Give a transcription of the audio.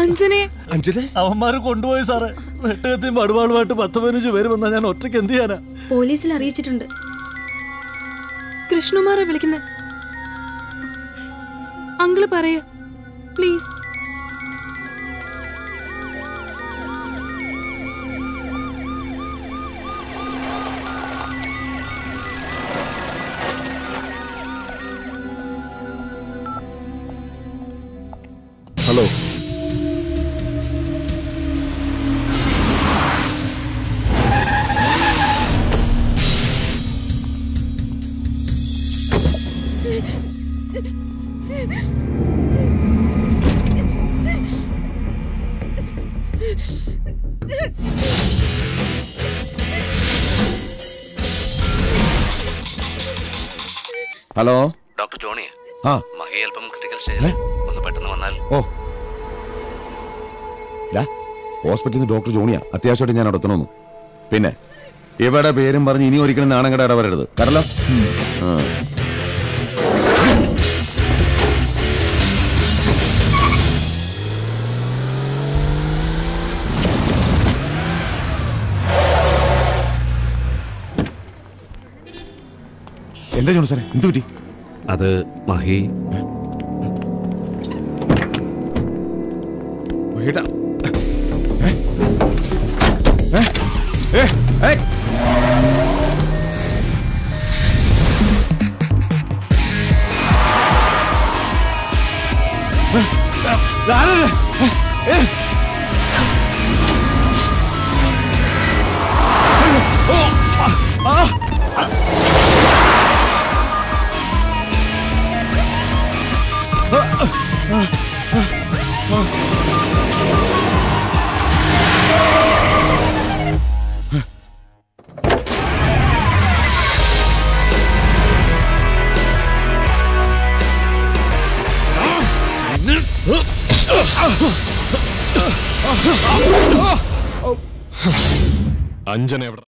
അഞ്ജനെ അഞ്ജനെ അവന്മാര് കൊണ്ടുപോയി സാറേ വെട്ടുകത്തിയും പടുവാളുമായിട്ട് പത്ത് പതിനഞ്ച് പേര് വന്നാൽ ഞാൻ ഒറ്റയ്ക്ക് എന്ത് ചെയ്യാനാ പോലീസിൽ അറിയിച്ചിട്ടുണ്ട് കൃഷ്ണകുമാറെ വിളിക്കുന്ന അങ്കിള് പറയ please hello hello doctor Johnny ആ മഹി അല്പം ക്രിട്ടിക്കൽ സ്റ്റേജിൽ ഒന്ന് പെട്ടെന്ന് വന്നാൽ ഓ ഡാ ഹോസ്പിറ്റലിൽ നിന്ന് ഡോക്ടർ ജോണിയാ അത്യാവശ്യമായിട്ട് ഞാൻ അവിടെ എത്തണമെന്ന് പിന്നെ ഇവയുടെ പേരും പറഞ്ഞ് ഇനി ഒരിക്കലും നാണം കട ഇടവരരുത് കടലോ ആ. എന്താ ജോണി സാറേ എന്ത് പറ്റി അത് മഹി ഏട്ടാ. ഏ? ഏ? ഏ? ഏ? ആരാ? ഏ? ഓ! ആ! അഞ്ജന എവിടെ